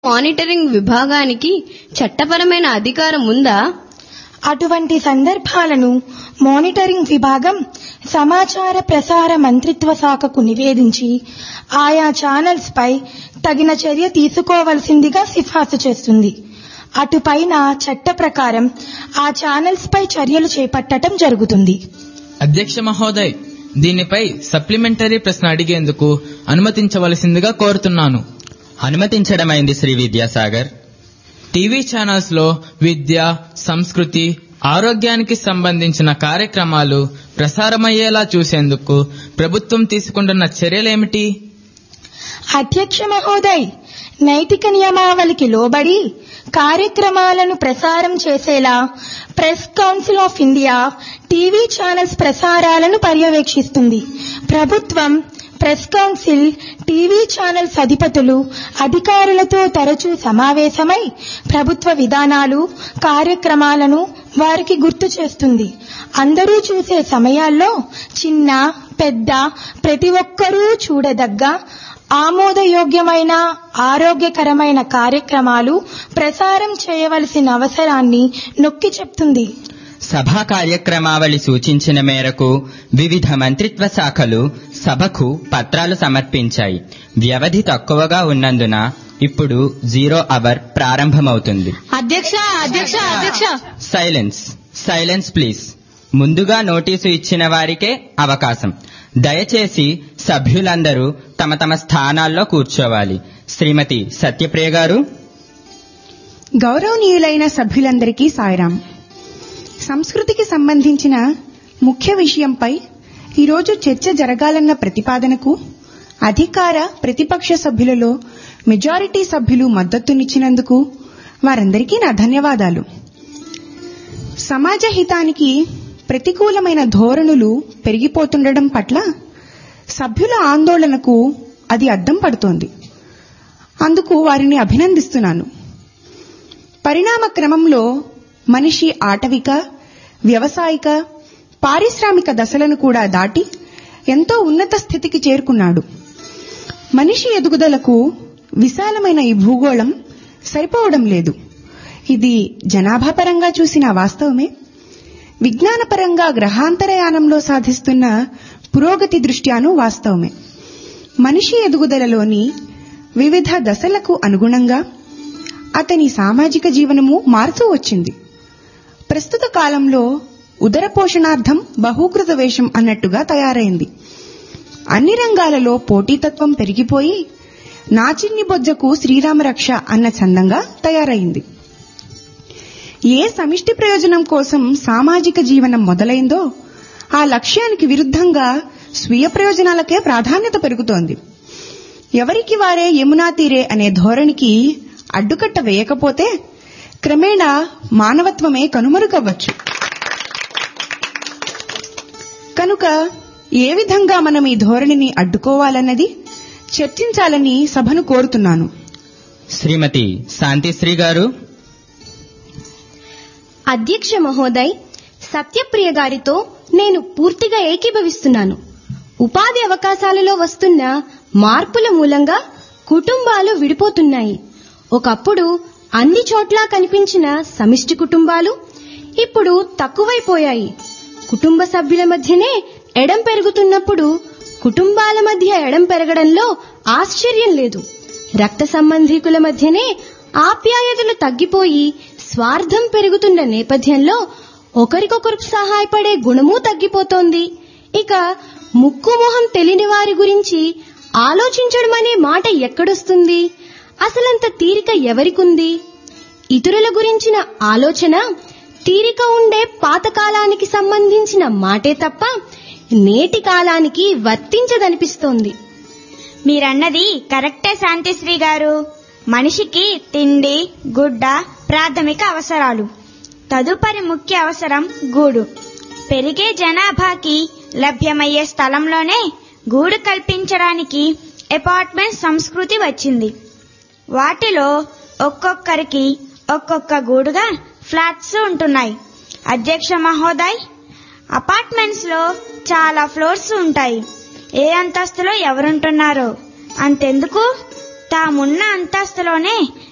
monitoring విభాగానికి చట్టపరమైన అధికారం ఉందా అటువంటి సందర్భాలను మానిటరింగ్ విభాగం సమాచార ప్రసార మంత్రిత్వ శాఖకు నివేదించి ఆయా ఛానల్స్ పై తగిన చర్య తీసుకోవలసిందిగా సిఫార్సు చేస్తుంది అటుపైన చట్ట ప్రకారం ఆ ఛానల్స్ పై చర్యలు చేపట్టడం జరుగుతుంది అధ్యక్ష మహోదయ్ దీనిపై సప్లిమెంటరీ ప్రశ్న అడిగేందుకు అనుమతించవలసిందిగా కోరుతున్నాను అనుమతించడమైంది శ్రీ విద్యాసాగర్ టీవీ ఛానల్స్ లో విద్య సంస్కృతి ఆరోగ్యానికి సంబంధించిన కార్యక్రమాలు ప్రసారమయ్యేలా చూసేందుకు ప్రభుత్వం తీసుకుంటున్న చర్యలేమిటి అధ్యక్ష మహోదయ్ నైతిక నియమావళికి లోబడి కార్యక్రమాలను ప్రసారం చేసేలా press council of India TV channels ప్రసారాలను పర్యవేక్షిస్తుంది ప్రభుత్వం ప్రెస్ కౌన్సిల్ టీవీ ఛానల్స్ అధిపతులు అధికారులతో తరచూ సమావేశమై ప్రభుత్వ విధానాలు కార్యక్రమాలను వారికి గుర్తు చేస్తుంది అందరూ చూసే సమయాల్లో చిన్న పెద్ద ప్రతి ఒక్కరూ చూడదగ్గ ఆమోదయోగ్యమైన ఆరోగ్యకరమైన కార్యక్రమాలు ప్రసారం చేయవలసిన అవసరాన్ని నొక్కి చెప్తుంది సభా కార్యక్రమావళి సూచించిన మేరకు వివిధ మంత్రిత్వ శాఖలు సభకు పత్రాలు సమర్పించాయి వ్యవధి తక్కువగా ఉన్నందున ఇప్పుడు జీరో అవర్ ప్రారంభమవుతుంది అధ్యక్ష అధ్యక్ష అధ్యక్ష సైలెన్స్ సైలెన్స్ ప్లీజ్ ముందుగా నోటీసు ఇచ్చిన వారికే అవకాశం దయచేసి సభ్యులందరూ తమ తమ స్థానాల్లో కూర్చోవాలి శ్రీమతి సత్యప్రియ గారు గౌరవనీయులైన సభ్యులందరికీ సాయిరాం సంస్కృతికి సంబంధించిన ముఖ్య విషయంపై ఈరోజు చర్చ జరగాలన్న ప్రతిపాదనకు అధికార ప్రతిపక్ష సభ్యులలో మెజారిటీ సభ్యులు మద్దతునిచ్చినందుకు వారందరికీ నా ధన్యవాదాలు సమాజ హితానికి ప్రతికూలమైన ధోరణులు పెరిగిపోతుండడం పట్ల సభ్యుల ఆందోళనకు అది అద్దం పడుతోంది అందుకు వారిని అభినందిస్తున్నాను పరిణామ క్రమంలో మనిషి ఆటవిక వ్యవసాయిక పారిశ్రామిక దశలను కూడా దాటి ఎంతో ఉన్నత స్థితికి చేరుకున్నాడు మనిషి ఎదుగుదలకు విశాలమైన ఈ భూగోళం సరిపోవడం లేదు ఇది జనాభా పరంగా చూసిన వాస్తవమే విజ్ఞానపరంగా గ్రహాంతరయానంలో సాధిస్తున్న పురోగతి దృష్ట్యాను వాస్తవమే మనిషి ఎదుగుదలలోని వివిధ దశలకు అనుగుణంగా అతని సామాజిక జీవనము మారుతూ వచ్చింది ప్రస్తుత కాలంలో ఉదర పోషణార్థం బహూకృత వేషం అన్నట్టుగా తయారైంది అన్ని రంగాలలో పోటీతత్వం పెరిగిపోయి నాచిన్ని బొజ్జకు శ్రీరామరక్ష అన్న చందంగా తయారైంది ఏ సమిష్టి ప్రయోజనం కోసం సామాజిక జీవనం మొదలైందో ఆ లక్ష్యానికి విరుద్ధంగా స్వీయ ప్రయోజనాలకే ప్రాధాన్యత పెరుగుతోంది ఎవరికి వారే యమునా తీరే అనే ధోరణికి అడ్డుకట్ట వేయకపోతే క్రమేణా మానవత్వమే కనుమరుగవ్వచ్చు కనుక ఏ విధంగా మనం ఈ ధోరణిని అడ్డుకోవాలన్నది చర్చించాలని సభను కోరుతున్నాను శ్రీమతి శాంతిశ్రీ గారు అధ్యక్ష మహోదయ్ సత్యప్రియ గారితో నేను పూర్తిగా ఏకీభవిస్తున్నాను ఉపాధి అవకాశాలలో వస్తున్న మార్పుల మూలంగా కుటుంబాలు విడిపోతున్నాయి ఒకప్పుడు అన్ని చోట్ల కనిపించిన సమిష్టి కుటుంబాలు ఇప్పుడు తక్కువైపోయాయి కుటుంబ సభ్యుల మధ్యనే ఎడం పెరుగుతున్నప్పుడు కుటుంబాల మధ్య ఎడం పెరగడంలో ఆశ్చర్యం లేదు రక్త సంబంధీకుల మధ్యనే ఆప్యాయతలు తగ్గిపోయి స్వార్థం పెరుగుతున్న నేపథ్యంలో ఒకరికొకరు సహాయపడే గుణమూ తగ్గిపోతోంది ఇక ముక్కు మొహం తెలియని వారి గురించి ఆలోచించడం అనే మాట ఎక్కడొస్తుంది అసలంత తీరిక ఎవరికుంది ఇతరుల గురించిన ఆలోచన తీరిక ఉండే పాతకాలానికి సంబంధించిన మాటే తప్ప నేటి కాలానికి వర్తించదనిపిస్తోంది మీరన్నది కరెక్టే శాంతిశ్రీ గారు మనిషికి తిండి గుడ్డ ప్రాథమిక అవసరాలు తదుపరి ముఖ్య అవసరం గూడు పెరిగే జనాభాకి లభ్యమయ్యే స్థలంలోనే గూడు కల్పించడానికి అపార్ట్మెంట్ సంస్కృతి వచ్చింది వాటిలో ఒక్కొక్కరికి ఒక్కొక్క గూడుగా ఫ్లాట్స్ ఉంటున్నాయి అధ్యక్ష మహోదయ్ అపార్ట్మెంట్స్ లో చాలా ఫ్లోర్స్ ఉంటాయి ఏ అంతస్తులో ఎవరుంటున్నారో అంతెందుకు తామున్న అంతస్తులోనే